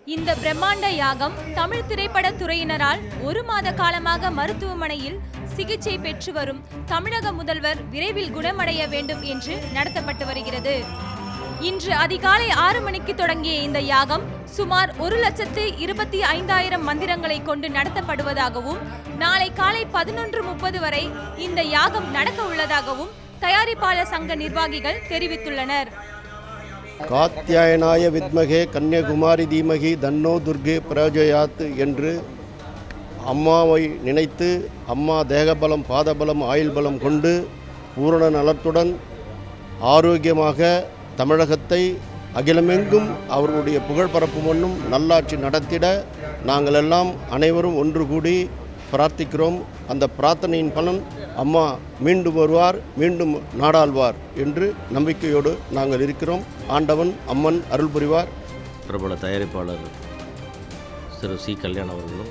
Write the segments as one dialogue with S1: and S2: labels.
S1: இந்த பிரம்மாண்ட யாகம் தமிழ் திரைப்பட துறையினரால் ஒரு மாத காலமாக மருத்துவமனையில் சிகிச்சை பெற்று வரும் தமிழக முதல்வர் விரைவில் குணமடைய வேண்டும் என்று நடத்தப்பட்டு வருகிறது இன்று அதிகாலை ஆறு மணிக்கு தொடங்கிய இந்த யாகம் சுமார் ஒரு லட்சத்து இருபத்தி ஐந்தாயிரம் மந்திரங்களை கொண்டு நடத்தப்படுவதாகவும் நாளை காலை பதினொன்று முப்பது வரை இந்த யாகம் நடக்க உள்ளதாகவும் தயாரிப்பாளர் சங்க நிர்வாகிகள் தெரிவித்துள்ளனர்
S2: காத்தியாயனாய வித்மகே கன்னியகுமாரி தீமகி தன்னோ துர்கே பிரஜயாத் என்று அம்மாவை நினைத்து அம்மா தேகபலம் பாதபலம் ஆயுள் பலம் கொண்டு பூரண நலத்துடன் ஆரோக்கியமாக தமிழகத்தை அகிலமெங்கும் அவர்களுடைய புகழ் பரப்பும் ஒன்றும் நல்லாட்சி நடத்திட நாங்கள் எல்லாம் அனைவரும் ஒன்று கூடி பிரார்த்திக்கிறோம் அந்த பிரார்த்தனையின் பலன் அம்மா மீண்டும் வருவார் மீண்டும் நாடாள்வார் என்று நம்பிக்கையோடு நாங்கள் இருக்கிறோம் ஆண்டவன் அம்மன் அருள் புரிவார்
S3: பிரபல தயாரிப்பாளர் திரு சி கல்யாண் அவர்களும்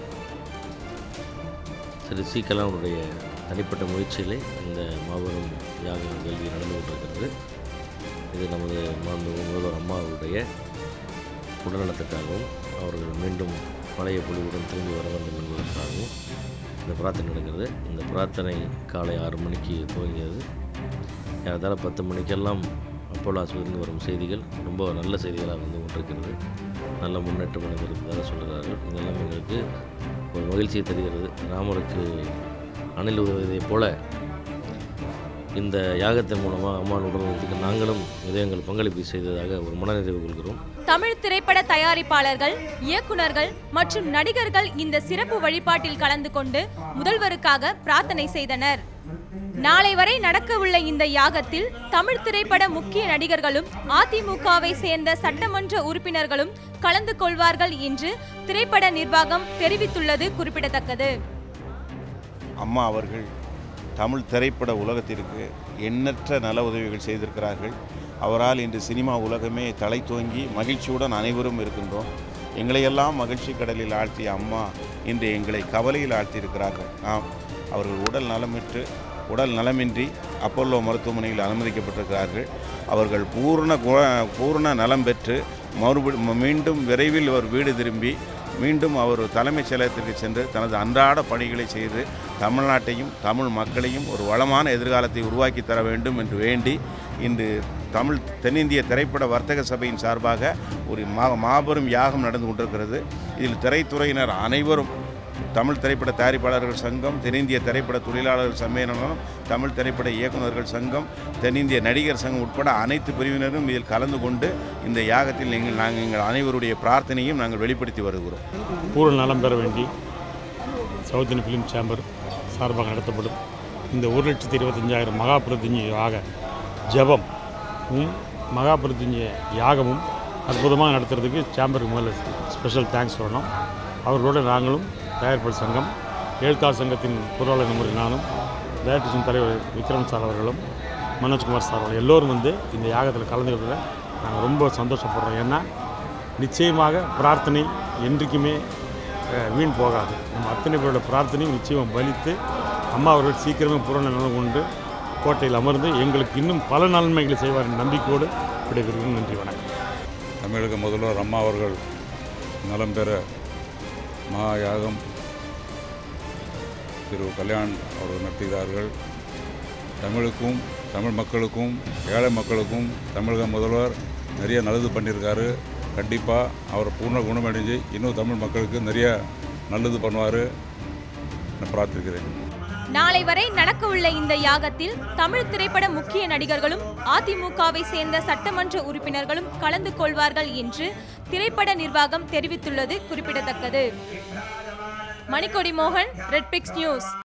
S3: திரு சி கல்யாணுடைய தனிப்பட்ட முயற்சியிலே இந்த மாபெரும் யாக வேள்வி நடந்து கொண்டிருக்கிறது இது நமது மாண்பு முதல்வர் அம்மாவுடைய உடல்நலத்துக்காகவும் அவர்கள் மீண்டும் பழைய பொலிவுடன் திரும்பி வர வேண்டும் என்பதற்காகவும் இந்த பிரார்த்தனை நடக்கிறது இந்த பிரார்த்தனை காலை ஆறு மணிக்கு துவங்கியது ஏறத்தாழ பத்து மணிக்கெல்லாம் அப்போலோ ஆஸ்பத்திரியிலிருந்து வரும் செய்திகள் ரொம்ப நல்ல செய்திகளாக வந்து கொண்டிருக்கிறது நல்ல முன்னேற்றம் அடைந்திருப்பதாக சொல்கிறார்கள் இதெல்லாம் எங்களுக்கு ஒரு மகிழ்ச்சியை தருகிறது ராமருக்கு அணில் உதவியதைப் போல இந்த யாகத்தின் மூலமாக அம்மா உடல்நலத்துக்கு நாங்களும் இதை எங்கள் பங்களிப்பு செய்ததாக ஒரு மனநிறைவு கொள்கிறோம்
S1: தமிழ் திரைப்பட தயாரிப்பாளர்கள் இயக்குனர்கள் மற்றும் நடிகர்கள் இந்த சிறப்பு வழிபாட்டில் கலந்து கொண்டு முதல்வருக்காக பிரார்த்தனை செய்தனர் நாளை வரை நடக்கவுள்ள இந்த யாகத்தில் தமிழ் திரைப்பட முக்கிய நடிகர்களும் அதிமுகவை சேர்ந்த சட்டமன்ற உறுப்பினர்களும் கலந்து கொள்வார்கள் என்று திரைப்பட நிர்வாகம் தெரிவித்துள்ளது குறிப்பிடத்தக்கது
S4: அம்மா அவர்கள் தமிழ் திரைப்பட உலகத்திற்கு எண்ணற்ற நல உதவிகள் செய்திருக்கிறார்கள் அவரால் இன்று சினிமா உலகமே தலை தோங்கி மகிழ்ச்சியுடன் அனைவரும் இருக்கின்றோம் எங்களையெல்லாம் மகிழ்ச்சி கடலில் ஆழ்த்திய அம்மா இன்று எங்களை கவலையில் ஆழ்த்தியிருக்கிறார்கள் ஆம் அவர்கள் உடல் நலமிற்று உடல் நலமின்றி அப்பல்லோ மருத்துவமனையில் அனுமதிக்கப்பட்டிருக்கிறார்கள் அவர்கள் பூர்ண குண- பூர்ண நலம் பெற்று மறுபடி மீண்டும் விரைவில் அவர் வீடு திரும்பி மீண்டும் அவர் தலைமைச் செயலகத்திற்கு சென்று தனது அன்றாட பணிகளை செய்து தமிழ்நாட்டையும் தமிழ் மக்களையும் ஒரு வளமான எதிர்காலத்தை உருவாக்கி தர வேண்டும் என்று வேண்டி இன்று தமிழ் தென்னிந்திய திரைப்பட வர்த்தக சபையின் சார்பாக ஒரு மா மாபெரும் யாகம் நடந்து கொண்டிருக்கிறது இதில் திரைத்துறையினர் அனைவரும் தமிழ் திரைப்பட தயாரிப்பாளர்கள் சங்கம் தென்னிந்திய திரைப்பட தொழிலாளர்கள் சம்மேளனம் தமிழ் திரைப்பட இயக்குநர்கள் சங்கம் தென்னிந்திய நடிகர் சங்கம் உட்பட அனைத்து பிரிவினரும் இதில் கலந்து கொண்டு இந்த யாகத்தில் நீங்கள் நாங்கள் எங்கள் அனைவருடைய பிரார்த்தனையும் நாங்கள் வெளிப்படுத்தி வருகிறோம்
S5: பூரண நலம் பெற வேண்டி சவுத் இந்தியன் ஃபிலிம் சேம்பர் சார்பாக நடத்தப்படும் இந்த ஒரு லட்சத்தி இருபத்தஞ்சாயிரம் மகா பிரதிஞ்சி யாக ஜபம் ம் மகா பிரதிஞ்சி யாகமும் அற்புதமாக நடத்துறதுக்கு சேம்பருக்கு முதல்ல ஸ்பெஷல் தேங்க்ஸ் சொல்லணும் அவர்களோட நாங்களும் தயாரிப்பாளர் சங்கம் எழுத்தாளர் சங்கத்தின் பொருளாளர் நம்பர் நானும் டைரக்டர்ஸின் தலைவர் விக்ரம் சார் அவர்களும் மனோஜ்குமார் சார் அவர்கள் எல்லோரும் வந்து இந்த யாகத்தில் கலந்துக்கிறதுல நாங்கள் ரொம்ப சந்தோஷப்படுறோம் ஏன்னா நிச்சயமாக பிரார்த்தனை என்றைக்குமே அஹ், வீண் போகாது நம்ம அத்தனை பேரோட பிரார்த்தனையும் நிச்சயம் பலித்து அம்மா அவர்கள் சீக்கிரமே பூரண நலம் கொண்டு கோட்டையில் அமர்ந்து எங்களுக்கு இன்னும் பல நன்மைகளை செய்வார் என்ற நம்பிக்கையோடு விடைபெறுகிறேன் நன்றி வணக்கம்
S6: தமிழக முதல்வர் அம்மா அவர்கள் நலம் பெற மகா யாகம் திரு கல்யாண் அவர்கள் நடத்துகிறார்கள் தமிழுக்கும் தமிழ் மக்களுக்கும் ஏழை மக்களுக்கும் தமிழக முதல்வர் நிறைய நல்லது பண்ணியிருக்காரு கண்டிப்பாக அவர் பூர்ண குணமடைஞ்சு இன்னும் தமிழ் மக்களுக்கு நிறைய நல்லது பண்ணுவார் நான் பிரார்த்திக்கிறேன்
S1: நாளை வரை நடக்கவுள்ள இந்த யாகத்தில் தமிழ் திரைப்பட முக்கிய நடிகர்களும் அதிமுகவை சேர்ந்த சட்டமன்ற உறுப்பினர்களும் கலந்து கொள்வார்கள் என்று திரைப்பட நிர்வாகம் தெரிவித்துள்ளது குறிப்பிடத்தக்கது மணிக்கொடி மோகன் ரெட்பிக்ஸ் நியூஸ்